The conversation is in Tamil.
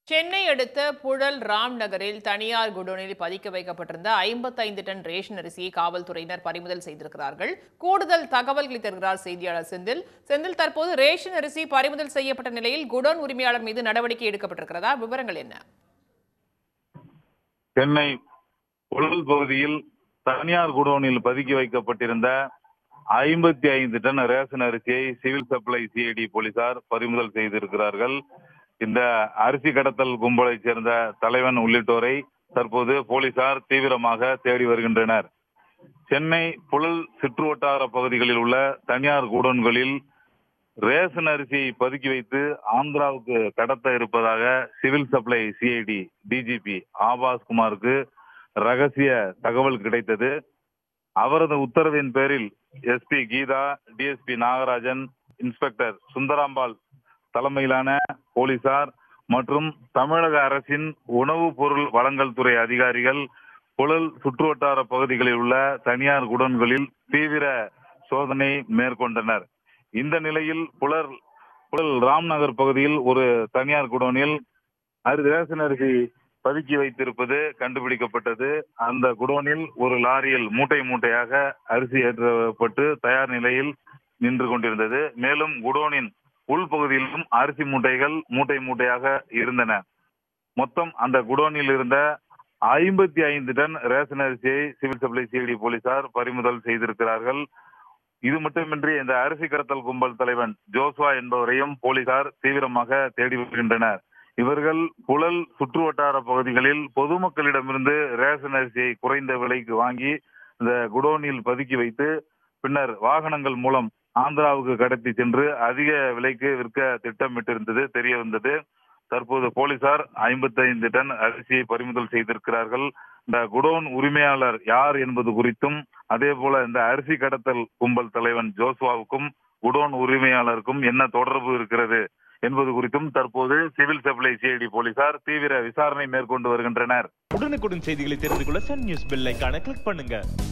சென்னை அடுத்த புழல் ராம் நகரில் தனியார் குடோனில் பதுக்க வைக்கப்பட்டிருந்த ஐம்பத்தைந்து டன் ரேஷன் அரிசியை காவல்துறையினர் பறிமுதல் செய்திருக்கிறார்கள் கூடுதல் தகவல்களை தருகிறார் செய்தியாளர் செந்தில் செந்தில் தற்போது ரேஷன் அரிசி பறிமுதல் செய்யப்பட்ட நிலையில் குடோன் உரிமையாளர் மீது நடவடிக்கை எடுக்கப்பட்டிருக்கிறதா விவரங்கள் என்ன சென்னை புழல் பகுதியில் தனியார் குடோனில் பதுக்கி வைக்கப்பட்டிருந்த ஐம்பத்தி ஐந்து டன் ரேஷன் அரிசியை சிவில் சப்ளை சிஐடி போலீசார் பறிமுதல் செய்திருக்கிறார்கள் இந்த அரிசி கடத்தல் கும்பலைச் சேர்ந்த தலைவன் உள்ளிட்டோரை தற்போது போலீசார் தீவிரமாக தேடி வருகின்றனர் சென்னை புழல் சுற்றுவட்டார பகுதிகளில் உள்ள தனியார் குடோன்களில் ரேஷன் அரிசியை பதுக்கி வைத்து ஆந்திராவுக்கு கடத்த இருப்பதாக civil supply CID DGP Abhash குமாருக்கு ரகசிய தகவல் கிடைத்தது அவரது உத்தரவின் பேரில் SP Geetha DSP Nagarajan inspector Sundarambal தலைமையிலான போலீசார் மற்றும் தமிழக அரசின் உணவுப் பொருள் வழங்கல் துறை அதிகாரிகள் புழல் சுற்றுவட்டார பகுதிகளில் உள்ள தனியார் குடோன்களில் தீவிர சோதனை மேற்கொண்டனர் இந்த நிலையில் புலர் புழல் ராம்நகர் பகுதியில் ஒரு தனியார் குடோனில் அரி ரேஷன் அரிசி பதுக்கி வைத்திருப்பது கண்டுபிடிக்கப்பட்டது அந்த குடோனில் ஒரு லாரியில் மூட்டை மூட்டையாக அரிசி ஏற்றப்பட்டு தயார் நிலையில் நின்று கொண்டிருந்தது மேலும் குடோனின் உள்பகுதியிலும் அரிசி மூட்டைகள் மூட்டை மூட்டையாக இருந்தன மொத்தம் அந்த குடோனில் இருந்த ஐம்பத்தி ஐந்து டன் ரேஷன் அரிசியை சிவில் சப்ளை சிஐடி போலீசார் பறிமுதல் செய்திருக்கிறார்கள் இது மட்டுமின்றி இந்த அரிசி கடத்தல் கும்பல் தலைவன் ஜோஸ்வா என்பவரையும் போலீசார் தீவிரமாக தேடி வருகின்றனர் இவர்கள் புழல் சுற்றுவட்டார பகுதிகளில் பொதுமக்களிடமிருந்து ரேஷன் அரிசியை குறைந்த விலைக்கு வாங்கி இந்த குடோனில் பதுக்கி வைத்து பின்னர் வாகனங்கள் மூலம் ஆந்திராவுக்கு கடத்தி சென்று அதிக விலைக்கு விற்க திட்டமிட்டிருந்தது தெரிய வந்தது தற்போது போலீசார் ஐம்பத்தைந்து டன் அரிசியை பறிமுதல் செய்திருக்கிறார்கள் இந்த குடோன் உரிமையாளர் யார் என்பது குறித்தும் அதே போல இந்த அரிசி கடத்தல் கும்பல் தலைவன் ஜோஸ்வாவுக்கும் குடோன் உரிமையாளருக்கும் என்ன தொடர்பு இருக்கிறது என்பது குறித்தும் தற்போது சிவில் சப்ளை சிஐடி போலீசார் தீவிர விசாரணை மேற்கொண்டு வருகின்றனர் உடனுக்குடன் செய்திகளை தெரிந்து கொள்ள சன் நியூஸ் பெல் ஐகானை கிளிக் பண்ணுங்க